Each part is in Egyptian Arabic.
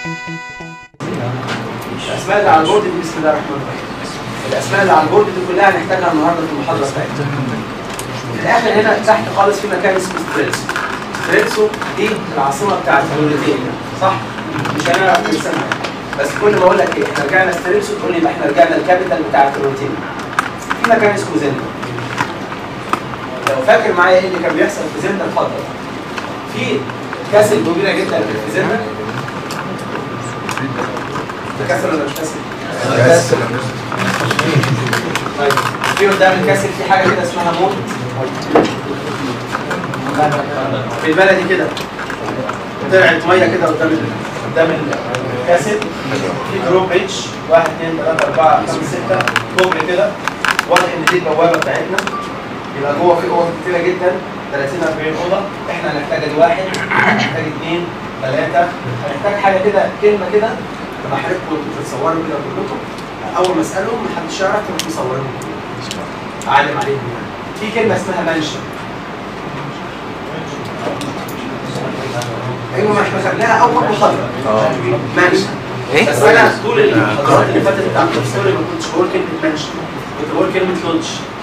الاسماء اللي على البورد دي بسم الله الرحمن الرحيم الاسماء اللي على البورد دي كلها هنحتاجها النهارده في المحاضره بتاعتنا في الاخر هنا تحت خالص في مكان اسمه ستريلسو ستريلسو دي العاصمه بتاعت موريتانيا صح مش هنعرف نرسمها بس كل ما اقول لك ايه احنا رجعنا ستريلسو تقول لي يبقى احنا رجعنا الكابيتال بتاعت موريتانيا في مكان اسمه زندا لو فاكر معايا ايه اللي كان بيحصل في زندا اتفضل في كاسل كبيره جدا في زندا كاسل ولا مش كاسل؟ طيب في قدام الكاسل في حاجه كده اسمها موت في البلدي كده طلعت ميه كده قدام ال- قدام الكاسل في دروب ريتش 1 2 3 4 5 6 كوبري كده واضح ان دي البوابه بتاعتنا يبقى جوه في اوض كتيره جدا 30 40 اوضه احنا هنحتاج الواحد هنحتاج اثنين ثلاثه هنحتاج حاجه كده كلمه كده بحرقكم انتوا تتصوروا كده كلكم اول ما اسالهم محدش يعرف انتوا تصوروا اعلم عليهم يعني في كلمه اسمها منشن ايوه ما احنا خدناها اول محاضره منشن ايه؟ بس انا طول المحاضرات اللي فاتت بتاعت الستوري ما كنتش بقول كلمه منشن كنت بقول كلمه لودج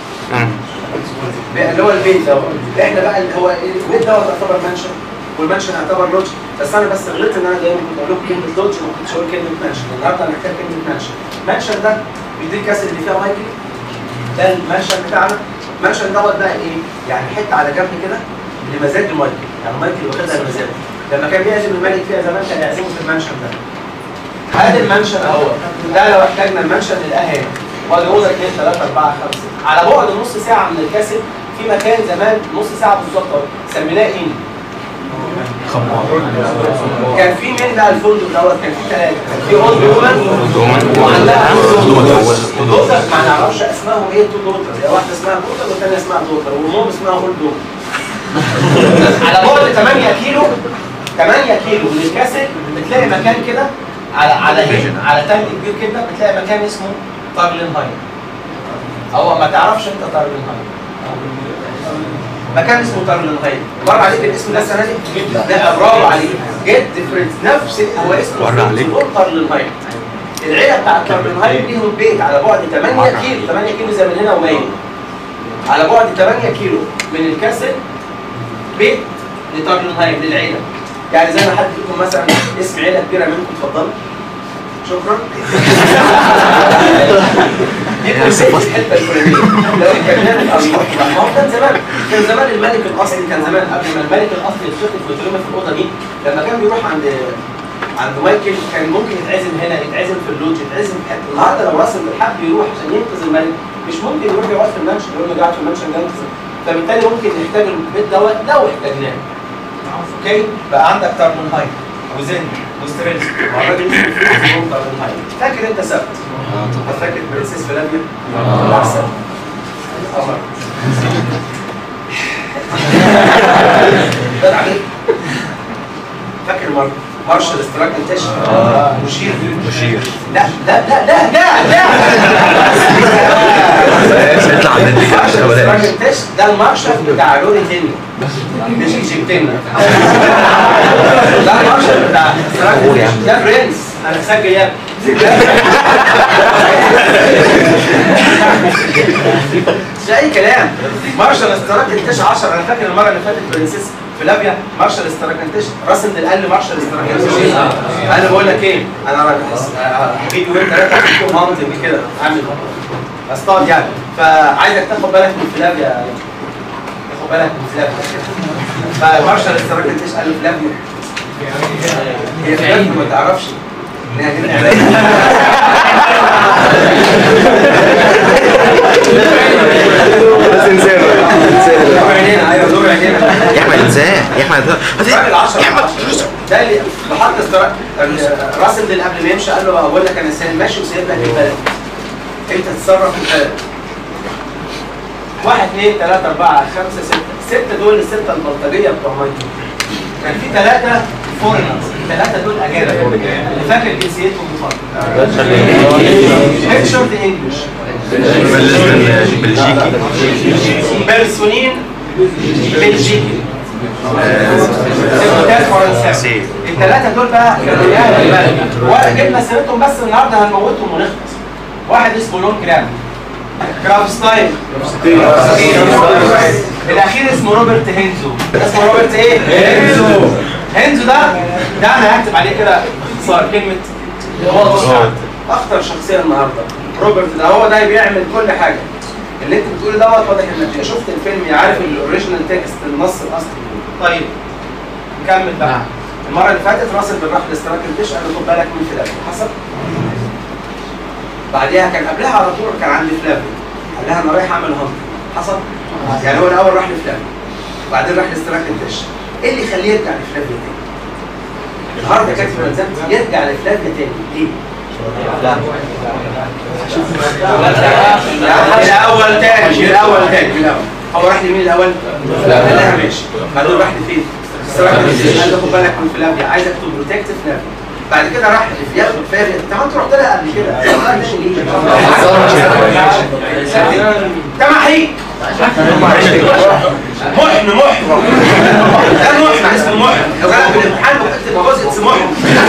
اللي هو البيت دوت احنا بقى اللي هو إيه؟ البيت دوت يعتبر منشن والمنشن يعتبر لودج بس انا بس غلطت ان انا دايما كنت اقول لكم كلمه لودج وما كنتش اقول كلمه منشن النهارده انا محتاج كلمه منشن منشن ده بيدي الكاس اللي فيها مايكل ده المنشن بتاعنا المنشن دوت بقى ايه؟ يعني حته على جنب كده لمزاج مايكل يعني مايكل واخدها لمزاجه لما كان بيعزم الملك فيها زمان كان يعزمه في المنشن ده هذا المنشن اهو ده لو احتاجنا المنشن نلقاه هنا وادي اوضه 2 3 4 5 على بعد نص ساعه من الكاسل في مكان زمان نص ساعه بالظبط اهو سميناه ايه؟ كان في مين بقى الفندق دوت كان في ثلاثه كان في اولد وومن وعندها دوتر ما نعرفش اسمائهم ايه تو دوتر هي واحده اسمها دوتر والثانيه اسمها دوتر والمهم اسمها اولد وومن على بعد 8 كيلو 8 كيلو من الكاسل بتلاقي مكان كده على على ايه؟ على تلج كبير كده بتلاقي مكان اسمه تارلنهايم هو ما تعرفش انت تارلنهايم مكان اسمه تارلنهايم مر عليك الاسم ده السنه دي؟ لا برافو عليك جد فريندز نفس هو اسمه مر عليك. فريندز تارلنهايم العيله بتاعت تارلنهايم ليهم بيت على بعد 8 كيلو 8 كيلو زي من هنا ومايل على بعد 8 كيلو من الكاسل بيت لتارلنهايم للعيله يعني زي ما حد فيكم مثلا اسم عيله كبيره منكم اتفضلوا شكرا يبقى البيت في الحته الفلانيه لو اتكلمنا الارواح ما هو كان زمان كان زمان الملك الاصلي كان زمان قبل ما الملك الاصلي يتخطف ويترمى في الاوضه دي لما كان بيروح عند عند مايكل كان ممكن يتعزم هنا يتعزم في اللوج يتعزم في حته النهارده لو راسل حب يروح عشان ينقذ الملك مش ممكن يروح يقعد في المنشن يقول له قاعد في المنشن ده ينقذ فبالتالي ممكن نحتاج البيت دوت لو احتاجناه اوكي بقى عندك تارمونهايم وزن وستريلز والراجل اسمه فريدز تارمونهايم فاكر انت سبت فاكر برنسيس فلافيا احسن قمر ده عليك فاكر مر مارشال استراكنتش مشير مشير لا لا لا لا لا لا يطلع من الدنيا عشان بلاش استراكنتش ده المارشال بتاع لوري تاني مش ايجيبتنا ده المارشال بتاع استراكنتش ده برنس انا مسجل يا مش اي كلام مارشال استراكنتش 10 انا فاكر المره اللي فاتت برنسيس فلافيا مارشال استراكنتش راسم قال لي مارشال استراكنتش انا بقول لك ايه انا راجل هجيب يومين ثلاثه هحكم هانتنج كده اعمل اصطاد يعني فعايزك تاخد بالك من فلافيا تاخد بالك من فلافيا فمارشال استراكنتش قال له فلافيا هي فلافيا ما تعرفش انها دي بس انسان دور عينينا ايوه دور عينينا يا احمد انسان يا احمد الراجل 10 ده اللي بحط استراك راسم اللي قبل ما يمشي قال له بقول لك انا سالم ماشي وسايب لك البلد انت تتصرف في البلد واحد اثنين ثلاثة أربعة خمسة ستة ستة دول الستة البلطجية بتوع مايكل كان في ثلاثة فورنرز الثلاثة دول أجانب اللي فاكر جنسيتهم بفضل هيكشورد انجلش بالنسبه للبلجيكي بيرسونين بلجيكي سيكوتات فرنساوي الثلاثه دول بقى كانوا يا أهل البلد. وجبنا سيرتهم بس النهارده هنموتهم ونخلص واحد اسمه لون كرام كراف ستايل الاخير اسمه روبرت هينزو اسمه روبرت ايه؟ هينزو هينزو ده ده انا هكتب عليه كده اختصار كلمه واضح اخطر شخصيه النهارده روبرت ده هو ده بيعمل كل حاجه اللي انت بتقوله دوت واضح انك يا شفت الفيلم يا عارف الاوريجينال تكست النص الاصلي طيب نكمل بقى المره اللي فاتت راسل بن راح لاستراك الجيش قال له خد بالك من فلافيا حصل بعديها كان قبلها على طول كان عندي فلافيا قال لها انا رايح اعمل هانت حصل يعني هو الاول راح لفلافيا وبعدين راح لاستراك الجيش ايه اللي يخليه يرجع لفلافيا تاني؟ النهارده كاتب ملزمت يرجع لفلافيا تاني ليه؟ الاول تاني الاول تاني من الاول هو راح لمين الاول؟ لا لا ماشي بعدين راح لفين؟ راح لفين؟ قال له خد بالك من فلافيا عايز اكتب بروتكتيف فلافيا بعد كده راح لفياخد فلافيا انت ما انت رحت لها قبل كده ما قالش ليه؟ ده محيط محن محن ده محن اسمه محن لو جالك في الامتحان بكتب جزء اسمه محن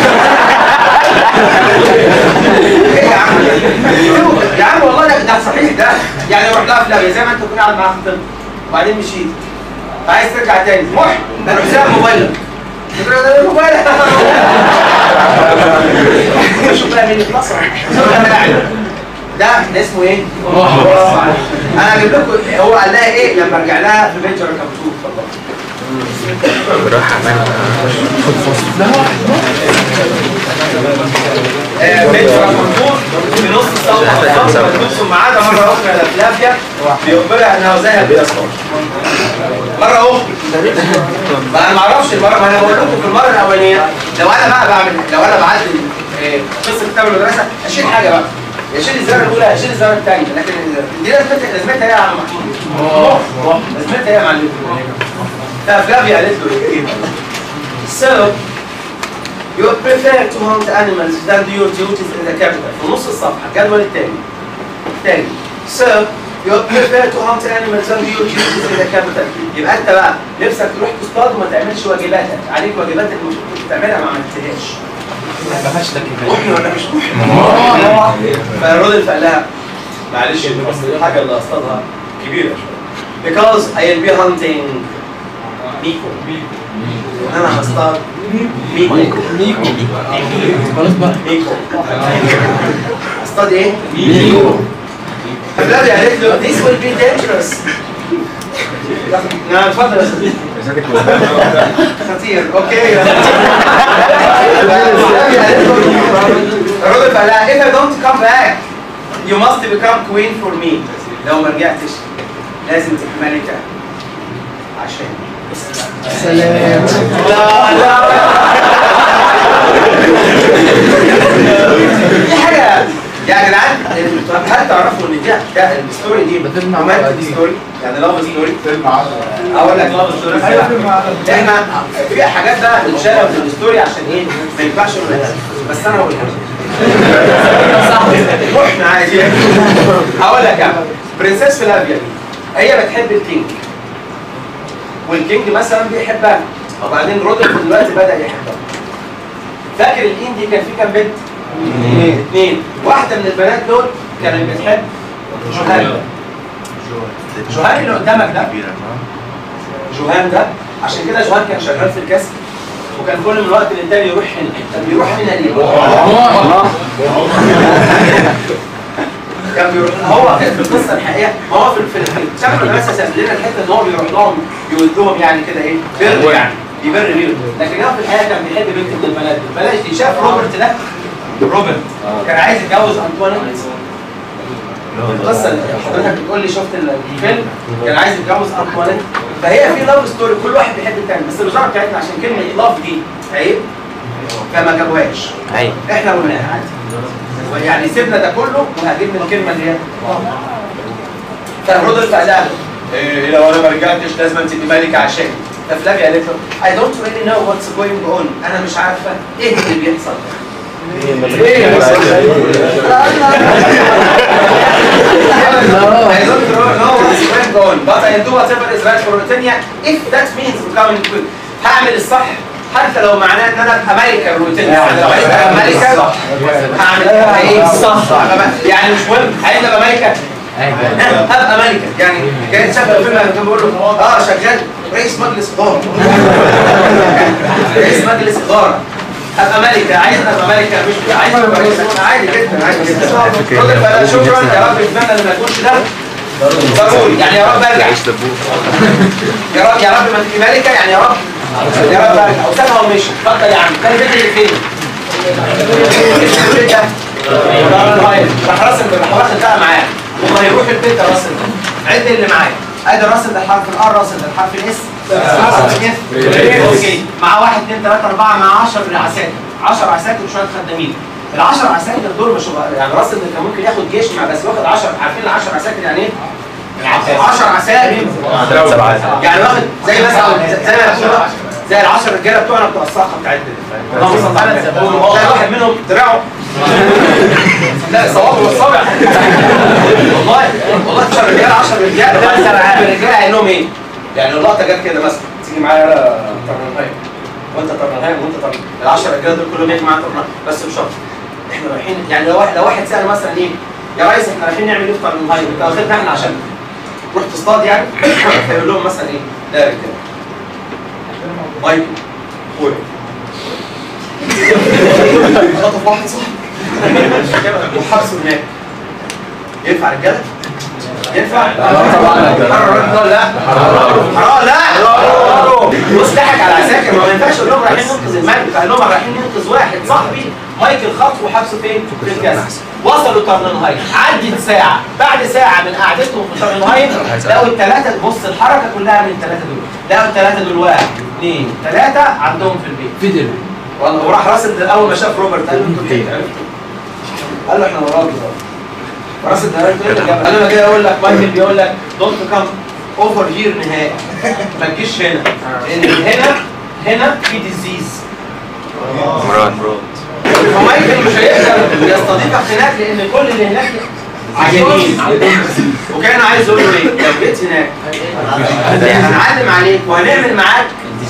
ايه يا عم يا عم والله ده ده صحيح ده يعني روح لها فلافيا زي ما انت كنت قاعد معاها في الطب وبعدين مشيت عايز ترجع تاني محن ده روح سيب موبايلك تقول له ده موبايلك شوف بقى مين اتنصر شوف بقى مين قاعد. ده ده اسمه ايه؟ انا هجيب لكم هو قال لها ايه لما ارجع لها في بيت رقم 2 راح عمل آه، بيت رقم 2 في نص الصفحه بالظبط مكتوب ثم عاد مره اخرى الى فلافيا بيخبرها انها زيها بيسقط مره اخرى ما انا ما اعرفش المره ما انا بقول لكم في المره الاولانيه لو انا بقى بعمل لو انا بعدل آه، قصه كتاب المدرسه اشيل حاجه بقى اشيل الزرار الاولى اشيل الزرار الثانيه لكن دي لازمتها لازمتها ايه يا عم محمود؟ لازمتها ايه يا معلم؟ ففلافيا قالت له ايه؟ So, you prefer to hunt animals than do your duties in the capital. في نص الصفحة الجدول الثاني. الثاني. So, you prefer to hunt animals than do your duties in the capital. يبقى أنت بقى نفسك تروح تصطاد وما تعملش واجباتك، عليك واجبات المفروض كنت تعملها ما عملتهاش. ممكن ولا مش ممكن؟ فالراجل فقال لها معلش بس الحاجة اللي اصطادها كبيرة شوية. Because I will be hunting ميكو انا هصطاد ميكو ميكو خلاص بقى ميكو اصطاد ايه؟ ميكو فبلادي قالت له this will be dangerous نعم اتفضل يا صديقي خطير اوكي الراجل قال لها if I don't come back you must become queen for me لو ما رجعتش لازم تبقى ملكة عشان سلام لا لا دي حاجة يا جدعان طب هل تعرفوا ان دي ده الستوري دي رومانتك ستوري يعني لاف ستوري اقول لك لاف ستوري احنا في حاجات بقى بنشالها من الستوري عشان ايه ما ينفعش نقولها بس انا هقولها صح واحنا عادي هقول لك يا عم برنسيس فلافيا دي هي بتحب الكينج والكينج مثلا بيحبها وبعدين رودولف دلوقتي بدا يحبها فاكر الاندي كان في كام بنت؟ اثنين واحده من البنات دول كانت بتحب جوهان جوهان اللي قدامك ده جوهان ده عشان كده جوهان كان شغال في الكسب وكان كل من وقت للتاني يروح هنا طب بيروح هنا ليه؟ كان بيروح هو في القصه الحقيقيه ما هو في الفيلم شكل المدرسه ساب لنا الحته ان هو بيروح لهم يودهم يعني كده ايه بر يعني يبر بيهم لكن هو في الحقيقه كان بيحب بنت من البنات بلاش دي شاف روبرت ده روبرت كان عايز يتجوز انطوانيت القصه اللي حضرتك بتقول لي شفت الفيلم كان عايز يتجوز انطوانيت فهي في لاف ستوري كل واحد بيحب الثاني بس الوزاره بتاعتنا عشان كلمه لاف دي عيب فما جابوهاش ايوه احنا قلناها عادي يعني سيبنا ده كله وهجيب الكلمه اللي هي فرودولف قال لها إيه لو انا ما رجعتش لازم تبقي ملكه عشان ففلافيا قالت له I don't really know what's going on انا مش عارفه ايه اللي بيحصل I don't know what's going on, but I do whatever is right for Ruritania if that means becoming good. هعمل الصح حتى لو معناه ان انا ابقى ملكه الروتين يعني لو عايز ابقى ملكه هعمل ايه الصح يعني مش مهم عايز ابقى ملكه ابقى ملكه يعني كانت شغال فيلم كان بيقول له اه شغال رئيس مجلس اداره رئيس مجلس اداره ابقى ملكه عايز ابقى ملكه مش عايز ابقى رئيس عادي جدا عادي جدا راجل فلا شكرا يا رب اتمنى ان ما يكونش ده ضروري يعني يا رب ارجع يا رب يا رب ما تبقي ملكه يعني يا رب يا رب ارجع وسابها ومشي اتفضل يا عم كان البيت اللي فين؟ البيت ده راح راسل راح واخد بقى معاه وما هيروح البيت ده راسل عد اللي معايا ادي راسل ده الحرف الار راسل ده الحرف الاس اوكي مع واحد اثنين ثلاثة أربعة مع 10 عساكر 10 عساكر وشوية خدامين ال 10 عساكر دول مش يعني راسل ده كان ممكن ياخد جيش مع بس واخد 10 عارفين ال 10 عساكر يعني ايه؟ 10 عساكر يعني واخد زي مثلا زي ما يكون زي ال 10 رجاله بتوعنا بتوع الصاخه بتاعتنا اللهم صل على النبي تلاقي واحد منهم دراعه لا صوابه والصابع والله والله 10 رجاله 10 رجاله 10 رجاله عينهم ايه؟ يعني اللقطه جت كده مثلا تيجي معايا يا طرنهايم وانت طرنهايم وانت طرنهايم ال 10 رجاله دول كلهم يجي معايا طرنهايم بس بشرط احنا رايحين يعني لو واحد لو واحد سال مثلا ايه يا ريس احنا رايحين نعمل ايه في طرنهايم انت واخدنا احنا عشان تروح تصطاد يعني فيقول لهم مثلا ايه لا يا رجاله مايكل اخويا خطف واحد صاحبي وحبسه هناك ينفع رجاله؟ ينفع؟ طبعا حرام لا حرام لا مستحك على عساكر ما ينفعش اقول لهم رايحين ننقذ الملك قال لهم رايحين ننقذ واحد صاحبي مايكل خطف وحبسه فين؟ في الجزر وصلوا ترننهايم عدت ساعة بعد ساعة من قعدتهم في ترننهايم لقوا الثلاثة بص الحركة كلها من الثلاثة دول لقوا الثلاثة دول واحد اثنين ثلاثة عندهم في البيت فيديو والله وراح راسل اول ما شاف روبرت قال له انتوا كيف عرفتوا؟ قال له احنا وراك راسل ده قال له قال له انا جاي اقول لك مايكل بيقول لك دونت كام اوفر هير نهائي ما تجيش هنا لان هنا هنا في ديزيز مراد فمايكل مش هيقدر يستضيفك هناك لان كل اللي هناك عيانين وكان عايز يقول له ايه؟ لو جيت هناك هنعلم عليك وهنعمل معاك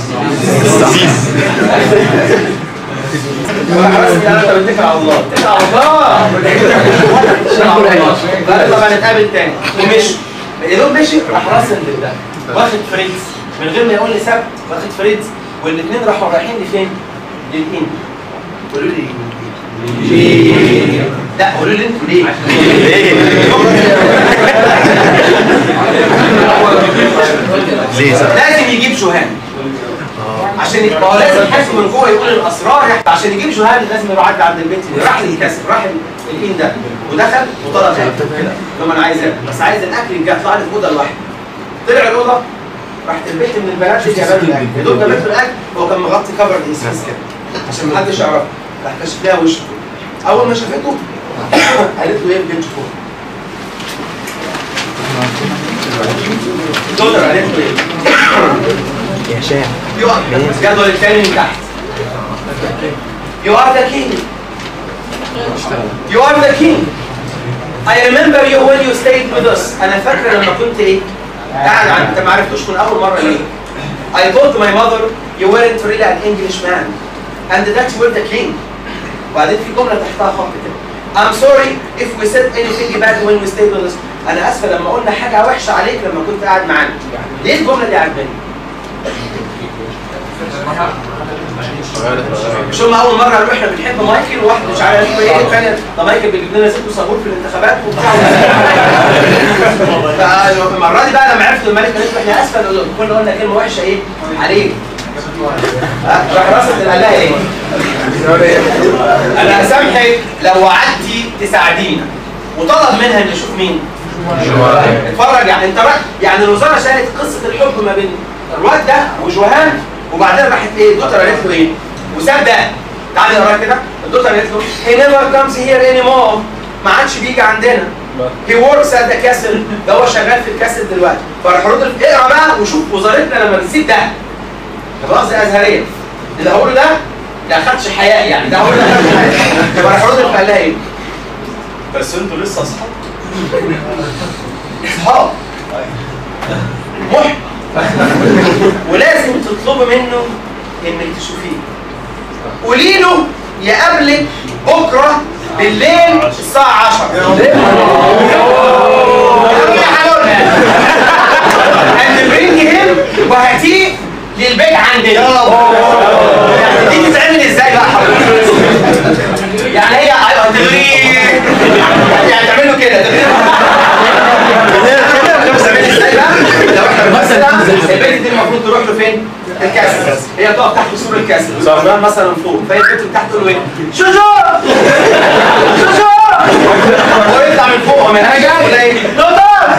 رسمي انا انت بتتكل على الله اتكل على الله اتكل على الله قال طب هنتقابل تاني ومشي يا دوب مشي راح راسل ده واخد فريدز من غير ما يقول لي سبت واخد فريدز والاثنين راحوا رايحين لفين؟ للهند قولوا لي ليه؟ لا قولوا لي انتوا ليه؟ ليه لازم يجيب جهان عشان يبقى هو لازم حاسس من جوه يقول الاسرار عشان يجيب جهان لازم يروح عدى عند البيت راح يكسر راح الإين ده ودخل وطلب اكل كده لما انا عايز اكل بس عايز الاكل يجي يطلع لي في اوضه لوحدي طلع الاوضه راحت البيت من البنات اللي جابت له الاكل يا دوب جابت له الاكل هو كان مغطي كفر الاساس كده عشان ما حدش يعرفه راح كشف لها وشه اول ما شافته قالت له ايه البنت فوق دكتور قالت له ايه يا شاعر You are الجدول الثاني من تحت. You are the king. You are the king. I remember you when you stayed with us. أنا فاكر لما كنت إيه؟ قاعد عند أنت ما عرفتوش من أول مرة ليه؟ I told my mother you weren't really an Englishman and that you were the king. وبعدين في جملة تحتها خط كده. I'm sorry if we said anything bad when we stayed with us. أنا آسفة لما قلنا حاجة وحشة عليك لما كنت قاعد معانا. ليه الجملة دي عجباني؟ مش هم اول مره قالوا احنا بنحب مايكل وواحد مش عارف ايه الثانيه ده مايكل بيجيب لنا زيت وصابون في الانتخابات وبتاع فالمره دي بقى لما عرفت الملك قالت له احنا اسفل كنا قلنا كلمه وحشه ايه عليك ها؟ راح راسل قال لها ايه؟ انا هسامحك لو وعدتي تساعدينا وطلب منها ان يشوف مين؟ اتفرج يعني انت رايح يعني الوزاره شالت قصه الحب ما بين الواد ده وجوهان وبعدين راحت ايه الدكتور قالت له ايه وساب ده تعالى نقرا كده الدكتور قالت له he never comes here anymore ما عادش بيجي عندنا he works at the castle ده هو شغال في الكاسل دلوقتي فراح رد اقرا بقى وشوف وزارتنا لما بتسيب ده خلاص ازهريه اللي هقوله ده ده خدش حياء يعني ده هو اللي خدش حياء فراح رد قال لها ايه؟ بس انتوا لسه اصحاب اصحاب محب ولازم تطلبي منه انك تشوفيه قولي له يقابلك بكره بالليل الساعه 10 and bring him وهاتيه للبيت عندنا يعني دي تتعمل ازاي بقى حضرتك؟ يعني هي هتغري يعني تعمل له كده تعمل ازاي بقى؟ لو احنا مثلا البيت دي المفروض تروح له فين؟ الكاسل هي تقف تحت سور الكاسل ويبقى مثلا فوق فهي البيت اللي تحت تقول له ايه؟ شوشو شوشو ويطلع من فوق ومن انا جاي دكتور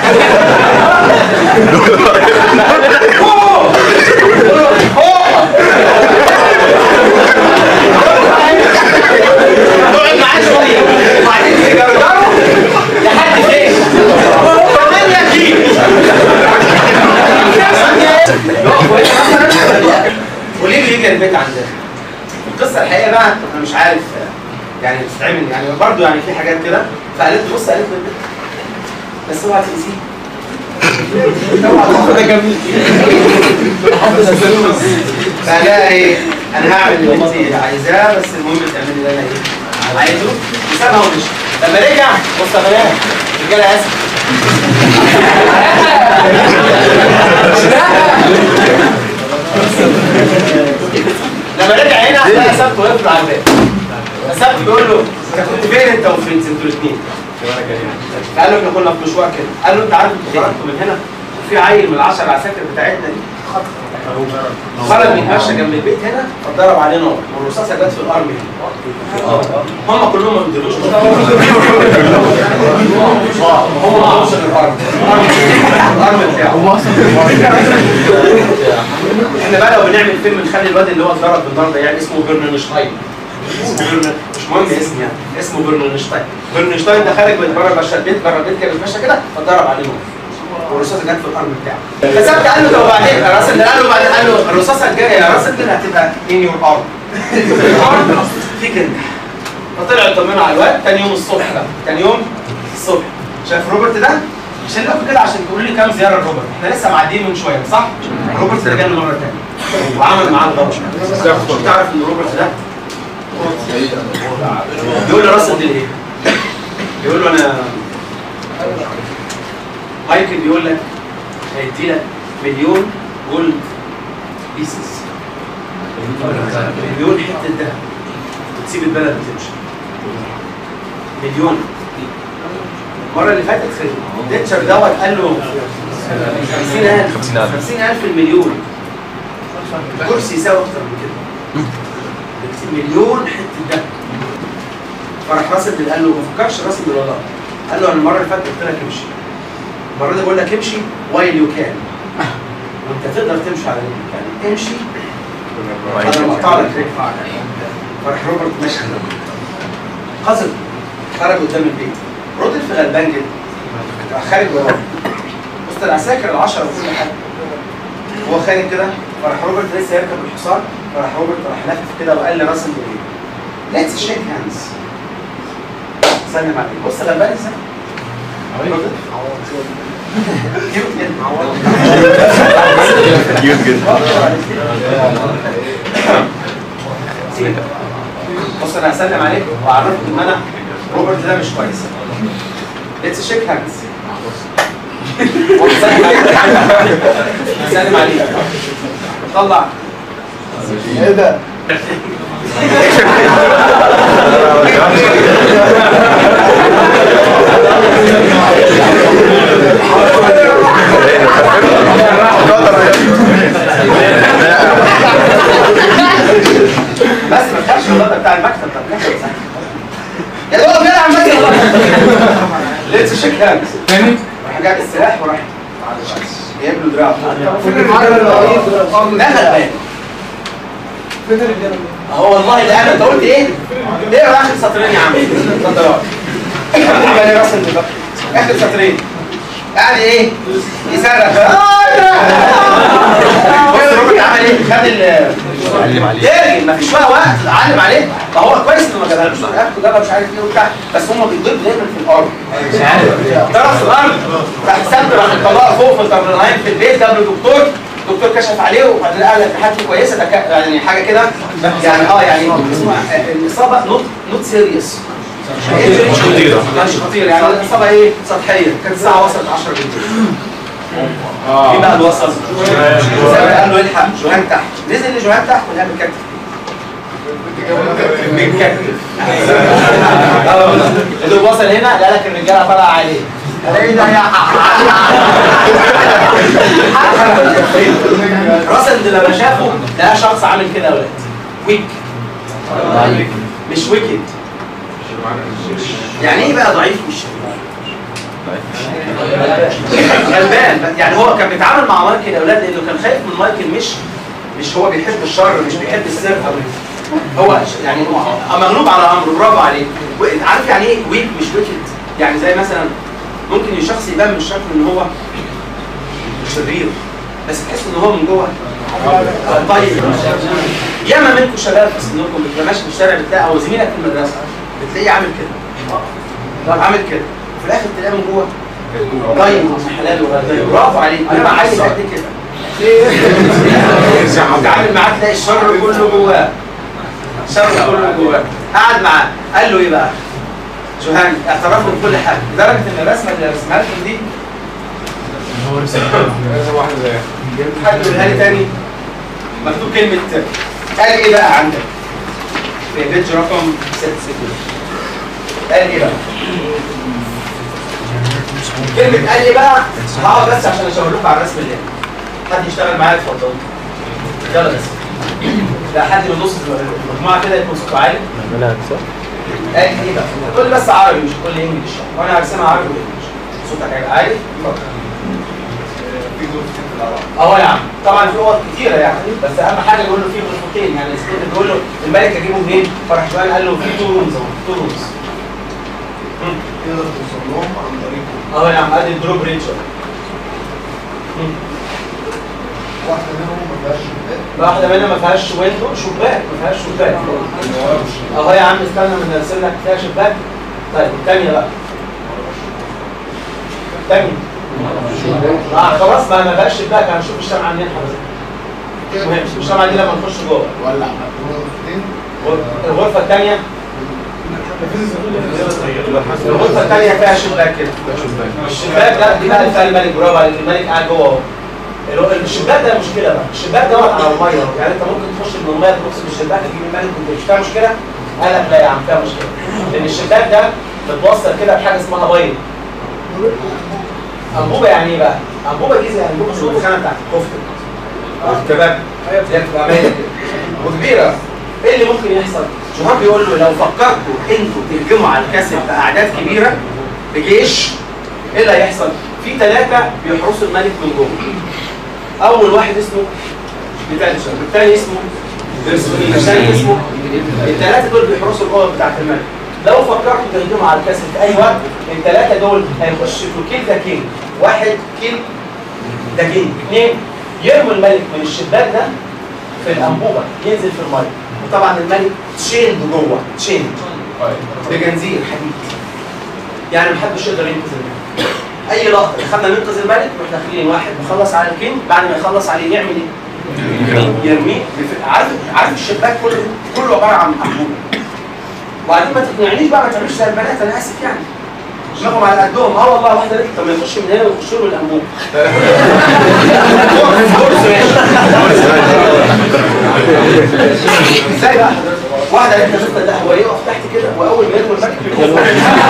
فوق فوق تقعد معاه شويه وبعدين تجرجره لحد فين؟ 8 كيلو وليه بيجي البيت عندنا؟ القصه الحقيقه بقى انا مش عارف يعني بتتعمل يعني برضه يعني في حاجات كده فقالت له بص قالت له البيت بس اوعى تاذيه اوعى ده جميل فقال ايه انا هعمل اللي انت عايزاه بس المهم تعملي اللي انا ايه عايزه وسابها ومشي لما رجع بص يا بنات رجاله اسف لما رجع هنا لقى سبت وقف على الباب سبت بيقول له انت كنت فين انت وفريدز انتوا الاثنين قال له احنا كنا في مشوار كده قال له انت عارف انتوا خرجتوا من هنا وفي عيل من العشر عساكر بتاعتنا دي خطف خرج من هشه جنب البيت هنا فاتضرب عليه نار والرصاصه جت في الارم هم كلهم ما بيديروش هم ما عرفوش الارم الارم بتاعه احنا بقى لو بنعمل فيلم نخلي الواد اللي هو اتضرب بالنار ده يعني اسمه برننشتاين اسمه برن- مش مهم اسم يعني اسمه برننشتاين برننشتاين ده خارج من بره باشا البيت بره البيت كده بيتمشى كده فاتضرب عليه نار والرصاصه جت في الارم بتاعه فسبت قال له طب وبعدين راسل قال له بعدين قال له الرصاصه الجايه يا راسل كده هتبقى ان يور ارم فيك انت فطلع يطمنوا على الواد تاني يوم الصبح بقى تاني يوم الصبح شايف روبرت ده عشان لو كده عشان تقول لي كام زياره لروبرت احنا لسه معديين من شويه صح روبرت ده جاله مره ثانيه وعمل معاه الغلط تعرف ان روبرت ده بيقول لراسل دي ايه بيقول له انا مايكل بيقول لك هيدي لك مليون جولد بيسز مليون حته ذهب وتسيب البلد وتمشي مليون المره اللي فاتت في ديتشر دوت قال له 50000 50,000. 50000 المليون الكرسي يساوي اكتر من كده بكتير مليون حته ذهب فراح راسل بن قال له ما فكرش راسل بن والله قال له انا المره اللي فاتت قلت لك امشي المره دي بقول لك امشي وايل يو كان وانت تقدر تمشي على رجلك يعني امشي انا مقطع لك رجلك فراح روبرت ماشي قذر خرج قدام البيت رودل في غلبان جدا راح خارج وراه وسط العساكر العشرة وكل حاجة هو خارج كده فراح روبرت لسه يركب الحصان فراح روبرت راح لافف كده وقال لراسل ايه ليتس شيك هاندز سلم عليك بص غلبان ازاي رودل كيوت جدا كيوت جدا بص انا هسلم عليك واعرفك ان انا روبرت ده مش كويس ليتس شيك هاندز هسلم عليك طلع ايه ده؟ بس ما تخافش والله ده بتاع المكتب ده المكتب يا دوب بيلعب مكتب ليتس شيك هاندز تاني؟ راح جاب السلاح وراح جايب له دراع ده غلبان فين الرجاله؟ هو والله اللي انا انت قلت ايه؟ ايه اخر سطرين يا عم؟ اتفضل اقعد راس النظام اخر سطرين يعني ايه؟ يصرخ بص روبرت عمل ايه؟ خد ال علم عليه. ترجم مفيش بقى وقت علم عليه فهو كويس انه ما جابهالوش اخد جابها مش عارف ايه وبتاع بس هم بيضربوا دايما في الارض مش عارف طرف الارض راح سد راح الطلاق فوق في التمرين في البيت جاب له دكتور الدكتور كشف عليه وبعدين قال لك حالته كويسه ده كا- يعني حاجه كده يعني اه يعني اسمها الاصابه نوت نوت سيريس مش خطيره مش خطيره يعني الاصابه ايه سطحيه كانت الساعه وصلت 10 بالليل مين بقى اللي وصل؟ قال له الحق جوهان تحت نزل لجوهان تحت ولقى متكتف متكتف اه والله. اللي وصل هنا قال لك الرجاله طالعه عليه ايه ده يا راسل لما شافه لقى شخص عامل كده يا ولاد ويك مش ويكد يعني ايه بقى ضعيف مش غلبان يعني هو كان بيتعامل مع مايكل يا اولاد لانه كان خايف من مايكل مش مش هو بيحب الشر مش بيحب السر هو يعني هو مغلوب على امره برافو عليه و- عارف يعني ايه ويك مش ويكد يعني زي مثلا ممكن الشخص يبان من شكله ان هو شرير بس تحس ان هو من جوه طيب ياما منكم شباب في سنكم بتبقى ماشي في الشارع بتلاقي او زميلك في المدرسه بتلاقيه عامل كده عامل كده وفي الاخر تلاقيه من جوه طيب حلال وغلبان برافو عليك انا عايز قد كده تعامل معاه تلاقي الشر كله جواه الشر كله جواه قعد معاه قال له ايه بقى؟ جوهان اعترف له بكل حاجه لدرجه ان الرسمه اللي رسمها لكم دي حد يقولها لي تاني مكتوب كلمه قال ايه بقى عندك؟ في بيج رقم 6 قال ايه بقى؟ كلمة قال لي بقى هقعد بس عشان اشاور لكم على الرسم اللي هنا. حد يشتغل معايا اتفضل يلا بس لا حد من نص المجموعة كده يكون صوته عالي قال ايه بقى؟ تقول لي بس عربي مش تقول لي انجلش وانا هرسمها عربي وانجلش صوتك هيبقى عالي اتفضل اه يا عم طبعا في اوض كتيره يعني بس اهم حاجه يقول له في غرفتين يعني السكريبت بيقول له الملك اجيبه منين؟ فراح جوان قال له في تو رومز اهو تو رومز تقدر توصل لهم عن طريق اهو يا عم ادي الدروب ريتشر واحده منهم ما فيهاش شباك واحده منها ما فيهاش ويندو شباك ما فيهاش شباك اهو يا عم استنى من ارسم لك فيها شباك طيب الثانيه بقى الثانيه اه خلاص ما ما بقاش شباك هنشوف الشمعة منين حضرتك مش مهم الشمعة دي لما نخش جوه ولع غرفتين الغرفة الثانية الغرفة الثانية فيها شباك كده الشباك ده دي بقى اللي فيها الملك برافو عليك الملك قاعد جوه اهو ال- الشباك ده مشكلة بقى الشباك دوت على المية يعني انت ممكن تخش من المية تبص من الشباك تجيب الملك وانت مش فيها مشكلة قال لك لا يا عم فيها مشكلة لأن الشباك ده متوصل كده بحاجة اسمها بيض أنبوبة يعني ايه بقى؟ أنبوبة دي زي أنبوبة الخانة بتاعت الكفتة الكباب هي بتبقى مايلة كده وكبيرة ايه اللي ممكن يحصل؟ شهاب بيقول له لو فكرتوا انتوا تهجموا على الكاسب باعداد كبيره بجيش ايه اللي هيحصل؟ في ثلاثه بيحرسوا الملك من جوه. اول واحد اسمه بتنشر، والثاني اسمه بيرسونيل، الثاني اسمه الثلاثه دول بيحرسوا الاوضه بتاعت الملك. لو فكرتوا تهجموا على الكاسب في اي وقت الثلاثه دول هيخشوا في كيل ده كيل، واحد كيل ده كيل، اثنين يرموا الملك من الشباك ده في الانبوبه ينزل في الميه وطبعا الملك تشيلد جوه تشيلد بجنزير حديد يعني محدش يقدر ينقذ الملك اي لقطه دخلنا ننقذ الملك نروح داخلين واحد مخلص على الكينج بعد ما يخلص عليه يعمل ايه؟ يرميه بف- عارف عارف الشباك كله كله عباره عن انبوبه وبعدين ما تقنعنيش بقى ما تعملش زي البنات انا اسف يعني دماغهم على قدهم اه والله واحده قالت لي طب ما يخش من هنا ويخش له الانبوبه ازاي بقى حضرتك؟ واحده قالت لي مثلا لا هو يقف تحت كده واول ما يرمي الملك يقف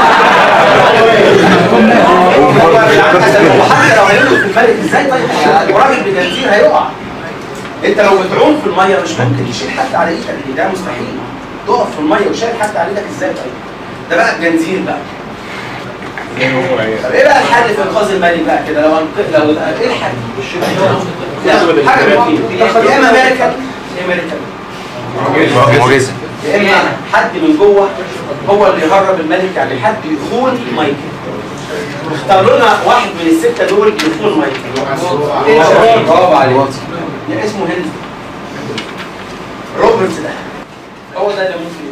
وحتى لو هيرمي في الملك ازاي طيب وراجل بجنزير هيقع انت لو بتعوم في الميه مش ممكن تشيل حد على ايدك دي ده مستحيل تقف في الميه وشايل حد على ايدك ازاي طيب ده بقى الجنزير بقى طب ايه بقى الحل في انقاذ الملك بقى كده لو أنق- لو ايه الحل؟ لا حاجه من الاثنين يا اما امريكان يا امريكان معجزة يا اما حد من جوه هو اللي يهرب الملك يعني حد يخون مايكل اختاروا لنا واحد من السته دول يخون مايكل ايه يا شباب؟ برافو عليك يا اسمه هند روبرت ده هو ده اللي ممكن